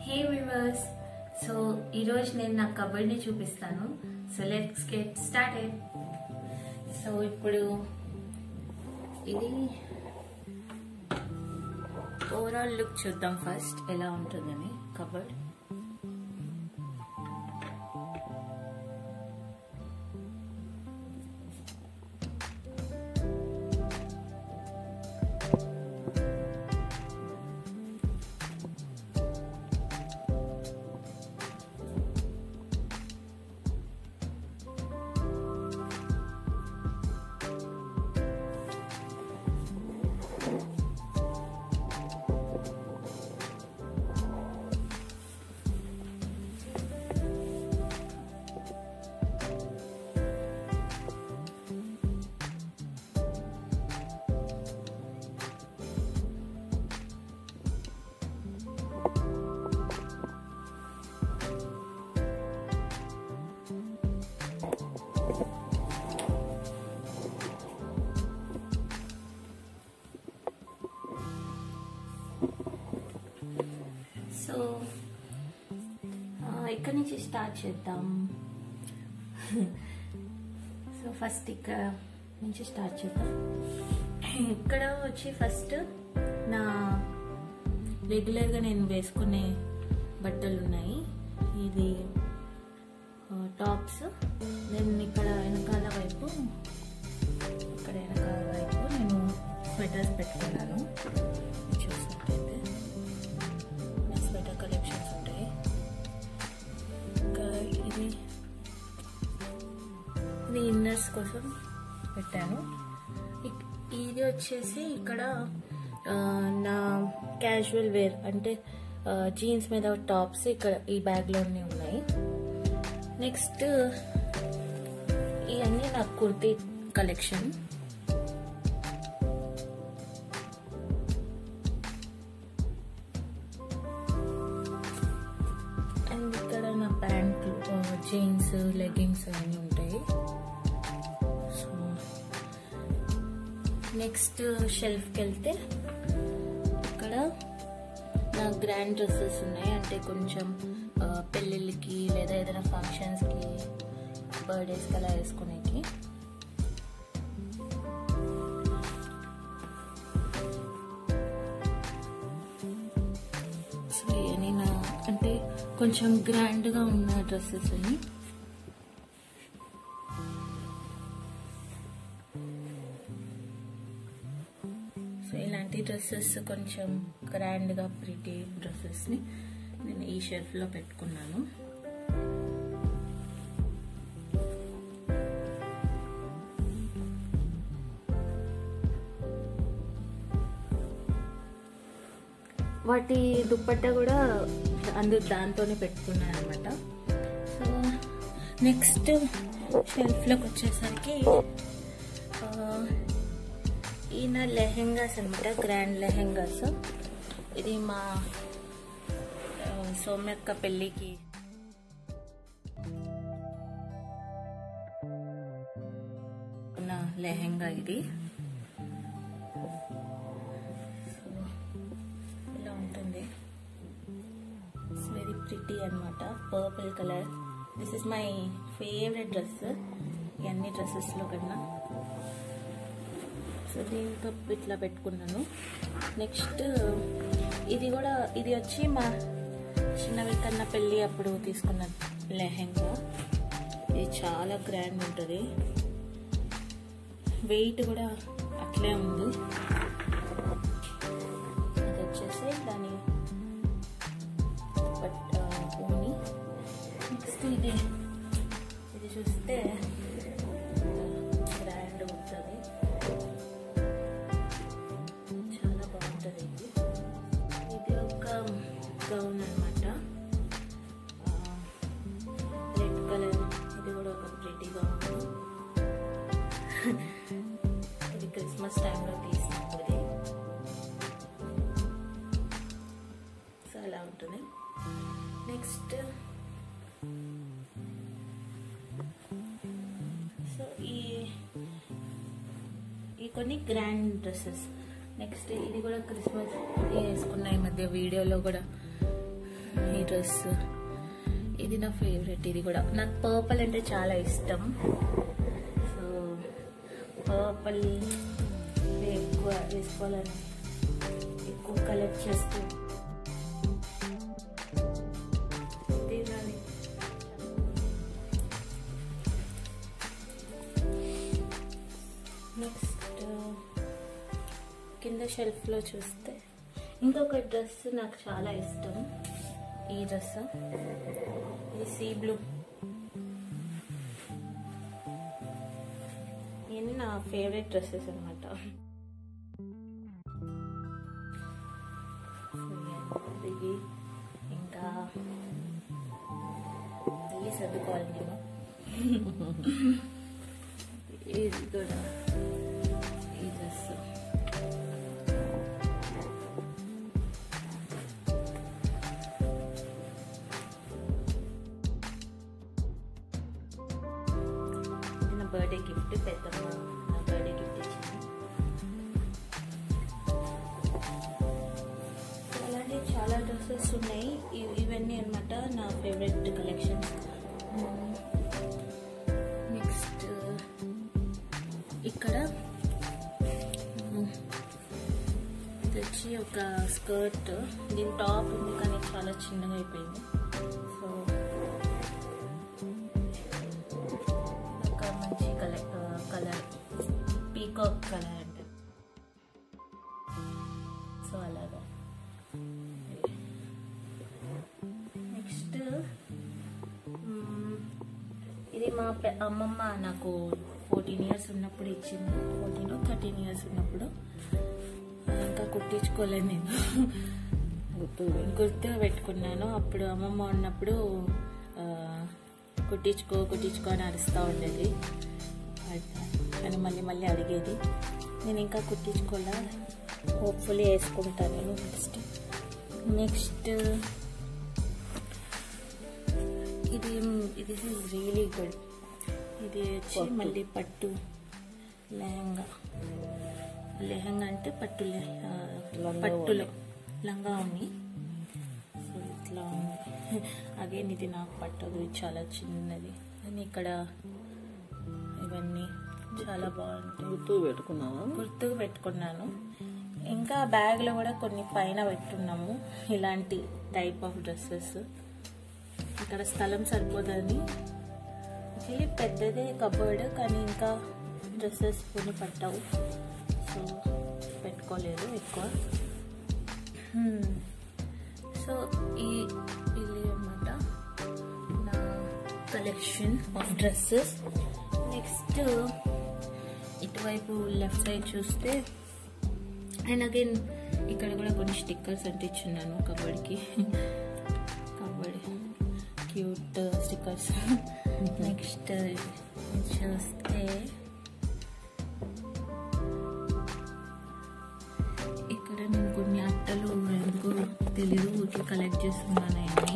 హే viewers so ఈరోజు నేను నా కబడ్ని చూపిస్తాను so let's get started so ఇప్పుడు ఇది ఓవరాల్ లుక్ చూద్దాం ఫస్ట్ ఎలా ఉంటుందని కబర్డ్ సో ఇక్కడ నుంచి స్టార్ట్ చేద్దాం సో ఫస్ట్ ఇక్కడ నుంచి స్టార్ట్ చేద్దాం ఇక్కడ వచ్చి ఫస్ట్ నా రెగ్యులర్గా నేను వేసుకునే బట్టలు ఉన్నాయి ఇది టాప్స్ నేను ఇక్కడ వెనకాల వైపు ఇక్కడ వెనకాల వైపు నేను స్వెటర్స్ పెట్టుకున్నాను చూసినట్టయితే నా స్వెటర్ కలెక్షన్స్ ఉంటాయి ఇంకా ఇది ఇది ఇన్నర్స్ కోసం పెట్టాను ఇక్- ఇది వచ్చేసి ఇక్కడ ఆ, నా క్యాజువల్ వేర్ అంటే జీన్స్ మీద టాప్స్ ఇక్కడ ఈ బ్యాగ్లోనే ఉన్నాయి నెక్స్ట్ ఇవన్నీ నా కుర్తీ కలెక్షన్ అండ్ ఇక్కడ నా ప్యాంట్లు జీన్స్ లెగ్గింగ్స్ అన్నీ ఉంటాయి సో నెక్స్ట్ షెల్ఫ్కి వెళ్తే ఇక్కడ నా గ్రాండ్ డ్రెస్సెస్ ఉన్నాయి అంటే కొంచెం ఆ, పెళ్ళిళ్ళకి లేదా ఏదైనా ఫంక్షన్స్కి బర్త్డేస్కి అలా వేసుకునేకి సో ఇవన్నీ నా అంటే కొంచెం గ్రాండ్గా ఉన్న డ్రెస్సెస్ అని సో ఇలాంటి డ్రెస్సెస్ కొంచెం గ్రాండ్గా ప్రిటీ డ్రెస్సెస్ని నేను ఈ షెల్ఫ్లో పెట్టుకున్నాను వాటి దుప్పట్ట కూడా అందు దాంతోనే పెట్టుకున్నాను అనమాట సో నెక్స్ట్ షెల్ఫ్లోకి వచ్చేసరికి ఆ, ఈయన లెహెంగాస్ అనమాట గ్రాండ్ లెహెంగాస్ ఇది మా ఆ, సౌమ్యక్క పెళ్ళికి ఉన్న లెహెంగా ఇది సో, ఇలా ఉంటుంది ఇట్స్ వెరీ ప్రిటీ అనమాట purple colour this is my favourite dress ఇవన్నీ డ్రెస్సెస్లో కన్నా సో దీంతో ఇట్లా పెట్టుకున్నాను నెక్స్ట్ ఇది కూడా ఇది వచ్చి మా చిన్నవి కన్నా పెళ్ళి అప్పుడు తీసుకున్న లెహెంగా ఇది చాలా గ్రాండ్ ఉంటుంది వెయిట్ కూడా అట్లే ఉంది ఇది వచ్చేసి దాని బట్ ఓని నెక్స్ట్ ఇది ఇది చూస్తే గ్రాండ్ ఉంటుంది చాలా బాగుంటుంది ఇది ఇది ఒక గౌన్ అనమాట రెడ్ కలర్ ఇది కూడా ఒక ప్రిటీ గౌన్ ఇది క్రిస్మస్ టైంలో తీసినప్పుడు సో అలా ఉంటుంది నెక్స్ట్ సో ఈ ఈ కొన్ని గ్రాండ్ డ్రెస్సెస్ నెక్స్ట్ ఇది కూడా క్రిస్మస్ వేసుకున్న ఈ మధ్య వీడియోలో కూడా ఈ డ్రెస్ ఇది నా ఫేవరెట్ ఇది కూడా నాకు పర్పుల్ అంటే చాలా ఇష్టం సో పర్పుల్ ఎక్కువ వేసుకోవాలని ఎక్కువ కలెక్ట్ చేస్తూ తినాలి నెక్స్ట్ కింద షెల్ఫ్లో చూస్తే ఇంకొక డ్రెస్ నాకు చాలా ఇష్టం ఈ డ్రెస్ ఇది సీ బ్లూ ఇవన్నీ నా ఫేవరెట్ డ్రెస్సెస్ అనమాట ఇవి ఇంకా ఇవి సర్దుకోవాలి నేను ఇది కూడా ఈ డ్రెస్ ఇది నా బర్త్డే గిఫ్ట్ పెద్దమ్మ నా బర్త్డే గిఫ్ట్ ఇచ్చింది అలాంటి చాలా డ్రెస్సెస్ ఉన్నాయి ఇవ్- ఇవన్నీ అనమాట నా ఫేవరెట్ కలెక్షన్స్ నెక్స్ట్ ఇక్కడ మ్, ఇది వచ్చి ఒక స్కర్ట్ దీని టాప్ ఉంది కానీ చాలా చిన్నగా అయిపోయింది సో ఒక మంచి కలర్ కలర్ పీకాక్ కలర్ అంటే సో అలాగా నెక్స్ట్ ఇది మా పె- అమ్మమ్మ నాకు ఫోర్టీన్ ఇయర్స్ ఉన్నప్పుడు ఇచ్చింది ఫోర్టీన్ థర్టీన్ ఇయర్స్ ఉన్నప్పుడు ఇంకా కుట్టించుకోలేదు నేను గుర్తు పెట్టుకున్నాను అప్పుడు అమ్మమ్మ ఉన్నప్పుడు ఆ, కుట్టించుకో కుట్టించుకో అని అరుస్తూ ఉండేది అని మళ్ళీ మళ్ళీ అడిగేది నేను ఇంకా కుట్టించుకోలే హోప్ఫుల్లీ వేసుకుంటాను నేను నెక్స్ట్ నెక్స్ట్ ఇది ఇది రియలీ గుడ్ ఇది వచ్చి మళ్ళీ పట్టు లెహంగా లెహంగా అంటే పట్టు లెహ- లంగా పట్టులో లంగా ఉంది సో ఇట్లా ఉంది అగైన్ ఇది నాకు పట్టదు ఇది చాలా చిన్నది అని ఇక్కడ ఇవన్నీ చాలా బాగుంటాయి గుర్తు పెట్టుకున్నావా గుర్తుకు పెట్టుకున్నాను ఇంకా బ్యాగ్లో కూడా కొన్ని పైన పెట్టున్నాము ఇలాంటి టైప్ ఆఫ్ డ్రెస్సెస్ ఇక్కడ స్థలం సరిపోదని యాక్చువల్లీ పెద్దదే కబోర్డ్ కానీ ఇంకా డ్రెస్సెస్ కొన్ని పట్టవు సో పెట్టుకోలేదు ఎక్కువ సో ఈ ఇది అన్నమాట నా కలెక్షన్ ఆఫ్ డ్రెస్సెస్ నెక్స్ట్ ఇటువైపు లెఫ్ట్ సైడ్ చూస్తే అండ్ అగైన్ ఇక్కడ కూడా కొన్ని స్టిక్కర్స్ అంటించున్నాను కబడ్కి కబడ్ క్యూట్ స్టిక్కర్స్ నెక్స్ట్ చూస్తే ఇక్కడ నేను కొన్ని అట్టలు ఎందుకు తెలీదు ఊరికి కలెక్ట్ చేస్తున్నాను అవన్నీ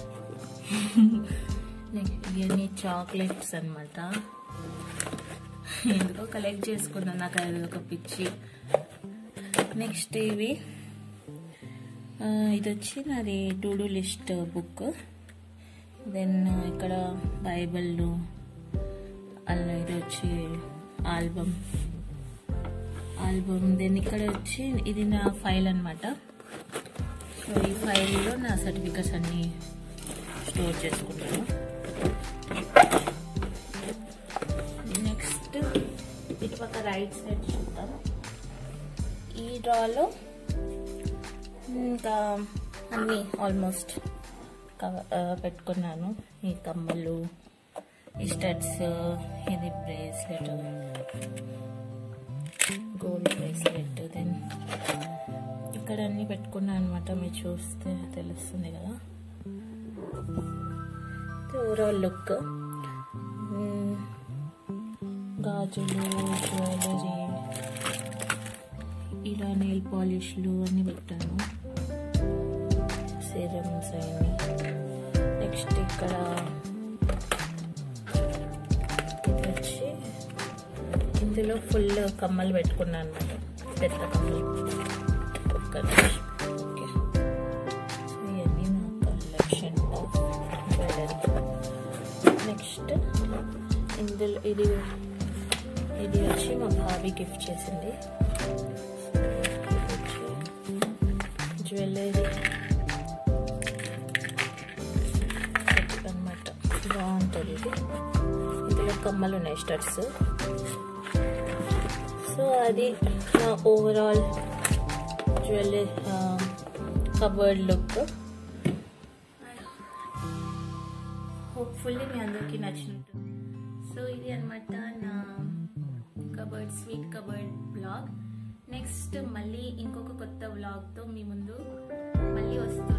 ఇవన్నీ చాక్లెట్స్ అన్నమాట ఎందుకో కలెక్ట్ చేసుకున్నాను నాకు అది ఒక పిచ్చి నెక్స్ట్ ఇవి ఆ, ఇది వచ్చి నాది to do list book then ఇక్కడ బైబిల్ అలా ఇది వచ్చి ఆల్బమ్ ఆల్బమ్ దెన్ ఇక్కడ వచ్చి ఇది నా ఫైల్ అన్నమాట సో ఈ ఫైల్లో నా సర్టిఫికెట్స్ అన్నీ స్టోర్ చేసుకుంటాను నెక్స్ట్ ఇటుపక్క రైట్ సైడ్ చూద్దాం ఈ డ్రాలో ఇంకా అన్నీ ఆల్మోస్ట్ పెట్టుకున్నాను ఈ కమ్మలు ఈ స్టడ్స్ ఇది బ్రేస్లెట్ గోల్డ్ బ్రేస్లెట్ దెన్ ఇక్కడ అన్నీ పెట్టుకున్నాను అనమాట మీరు చూస్తే తెలుస్తుంది కదా ఓవరాల్ లుక్ గాజులు జ్యువెలరీ ఇలా నెయిల్ పాలిష్లు అన్నీ పెట్టాను సిరమ్స్ అవన్నీ నెక్స్ట్ ఇక్కడ ఇది వచ్చి ఇందులో ఫుల్ కమ్మలు పెట్టుకున్నాను అనమాట పెద్ద కమ్మలు ఒక్క నిమిషం. ఓకే సో ఇవన్నీ నా నెక్స్ట్ ఇందులో ఇది ఇది వచ్చి మా భావి గిఫ్ట్ చేసింది జ్యువెలరీ అనమాట బాగుంటుంది ఇది ఇందులో కమ్మలు ఉన్నాయి స్టడ్స్ సో అది నా overall jewellery cupboard look hopefully మీ అందరికీ నచ్చినట్టుంది సో ఇది అనమాట నా cupboard sweet cupboard blog next మళ్ళీ ఇంకొక కొత్త వ్లాగ్తో మీ ముందు మళ్ళీ వస్తూ